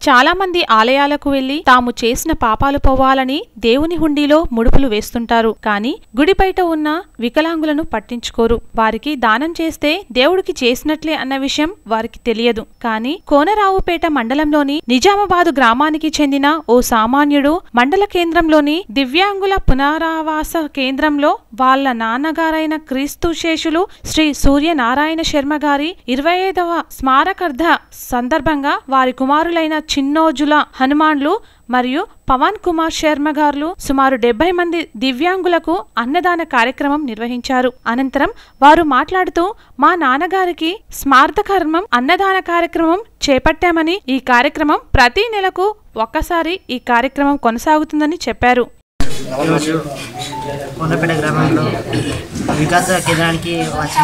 చాలా మంది ఆలయాలకు వెళ్లి తాము చేసిన పాపాలు పోవాలని దేవుని హుండీలో ముడుపులు వేస్తుంటారు కానీ గుడి బయట ఉన్న వికలాంగులను పట్టించుకోరు వారికి దానం చేస్తే దేవుడికి చేసినట్లే అన్న విషయం వారికి తెలియదు కానీ కోనరావుపేట మండలంలోని నిజామాబాదు గ్రామానికి చెందిన ఓ సామాన్యుడు మండల కేంద్రంలోని దివ్యాంగుల పునరావాస కేంద్రంలో వాళ్ళ నాన్నగారైన క్రీస్తు శేషులు శ్రీ సూర్యనారాయణ శర్మ గారి ఇరవై ఐదవ స్మారకార్థ సందర్భంగా వారి కుమారులైన చిన్నోజుల హనుమాన్లు మరియు పవన్ కుమార్ శర్మ గారు సుమారు డెబ్బై మంది దివ్యాంగులకు అన్నదాన కార్యక్రమం నిర్వహించారు అనంతరం వారు మాట్లాడుతూ మా నాన్నగారికి స్మార్థకర్మం అన్నదాన కార్యక్రమం చేపట్టామని ఈ కార్యక్రమం ప్రతి నెలకు ఒక్కసారి ఈ కార్యక్రమం కొనసాగుతుందని చెప్పారు ఈరోజు కొండపేట గ్రామంలో వికాస కేంద్రానికి వచ్చిన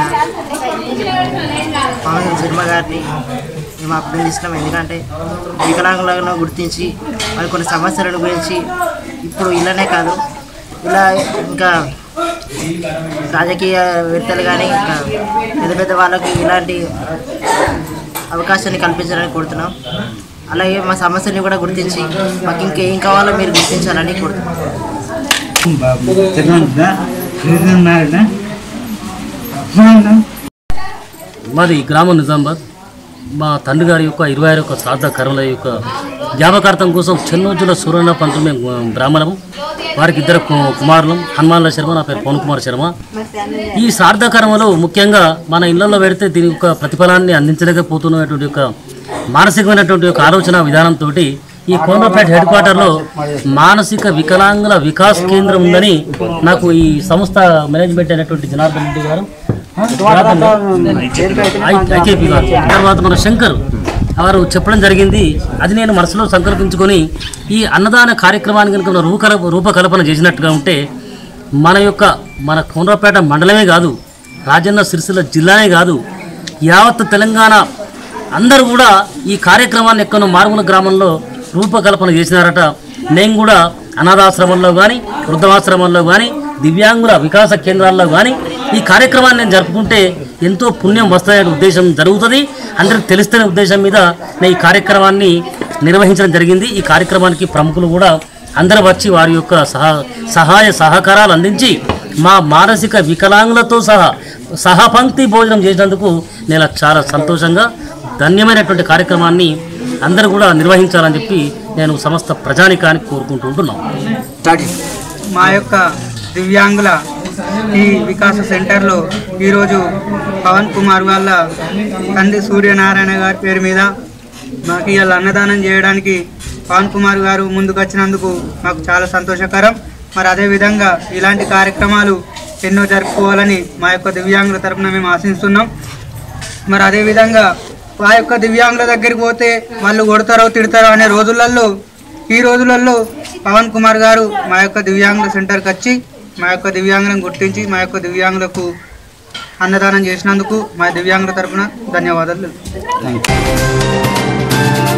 పవన్ శర్మ గారిని మేము అభినందిస్తున్నాం ఎందుకంటే వికలాంగులను గుర్తించి వారి కొన్ని సమస్యలను గురించి ఇప్పుడు ఇలానే కాదు ఇలా ఇంకా రాజకీయ వేత్తలు కానీ ఇంకా పెద్ద పెద్ద వాళ్ళకి ఇలాంటి అవకాశాన్ని కల్పించాలని కోరుతున్నాం అలాగే మా సమస్యని కూడా గుర్తించి మాకు ఇంకేం కావాలో మీరు గుర్తించాలని కోరుతున్నాం మాది గ్రామం నిజామాబాద్ మా తండ్రి గారి యొక్క ఇరవై ఆరు యొక్క శ్రాద్ధ కర్మల యొక్క జ్ఞాపకార్థం కోసం చెన్నోజుల సూర్యన పంతులు మేము బ్రాహ్మణము వారికి ఇద్దరు కు- కుమారులు హనుమాన్ల శర్మ నా పేరు పవన్ కుమార్ శర్మ ఈ శ్రాద్ధ కర్మలో ముఖ్యంగా మన ఇళ్లలో పెడితే దీని యొక్క ప్రతిఫలాన్ని అందించలేకపోతున్నటువంటి యొక్క మానసికమైనటువంటి యొక్క ఆలోచన విధానంతో ఈ కోనపేట హెడ్ క్వార్టర్లో మానసిక వికలాంగుల వికాస్ కేంద్రం ఉందని నాకు ఈ సంస్థ మేనేజ్మెంట్ అయినటువంటి జనార్దన్ రెడ్డి గారు ఐకేపీ గారు తర్వాత మన శంకర్ వారు చెప్పడం జరిగింది అది నేను మనసులో సంకల్పించుకొని ఈ అన్నదాన కార్యక్రమాన్ని కనుక మనం రూపకల రూపకల్పన చేసినట్టుగా ఉంటే మన యొక్క మన కోనరాపేట మండలమే కాదు రాజన్న సిరిసిల్ల జిల్లానే కాదు యావత్ తెలంగాణ అందరూ కూడా ఈ కార్యక్రమాన్ని ఎక్కడో మారుమూల గ్రామంలో రూపకల్పన చేసినారట నేను కూడా అనాథాశ్రమంలో కానీ వృద్ధాశ్రమంలో కానీ దివ్యాంగుల వికాస కేంద్రాల్లో కానీ ఈ కార్యక్రమాన్ని నేను జరుపుకుంటే ఎంతో పుణ్యం వస్తాయనే ఉద్దేశం జరుగుతుంది అందరికి తెలుస్తున్న ఉద్దేశం మీద నేను ఈ కార్యక్రమాన్ని నిర్వహించడం జరిగింది ఈ కార్యక్రమానికి ప్రముఖులు కూడా అందరూ వచ్చి వారి యొక్క సహా సహాయ సహకారాలు అందించి మా మానసిక వికలాంగులతో సహా సహపంక్తి భోజనం చేసినందుకు నేను చాలా సంతోషంగా ధన్యమైనటువంటి కార్యక్రమాన్ని అందరూ కూడా నిర్వహించాలని చెప్పి నేను సమస్త ప్రజానికానికి కోరుకుంటూ ఉంటున్నాం మా యొక్క దివ్యాంగుల ఈ వికాస సెంటర్లో ఈరోజు పవన్ కుమార్ వాళ్ళ తండ్రి సూర్యనారాయణ గారి పేరు మీద మాకు ఇవాళ అన్నదానం చేయడానికి పవన్ కుమార్ గారు ముందుకు వచ్చినందుకు మాకు చాలా సంతోషకరం మరి అదేవిధంగా ఇలాంటి కార్యక్రమాలు ఎన్నో జరుపుకోవాలని మా యొక్క దివ్యాంగుల తరపున మేము ఆశిస్తున్నాం మరి అదేవిధంగా ఆ యొక్క దివ్యాంగుల దగ్గరికి పోతే వాళ్ళు కొడతారో తిడతారో అనే రోజులలో ఈ రోజులలో పవన్ కుమార్ గారు మా యొక్క దివ్యాంగుల సెంటర్కి వచ్చి మా యొక్క దివ్యాంగులను గుర్తించి మా యొక్క దివ్యాంగులకు అన్నదానం చేసినందుకు మా దివ్యాంగుల తరపున ధన్యవాదాలు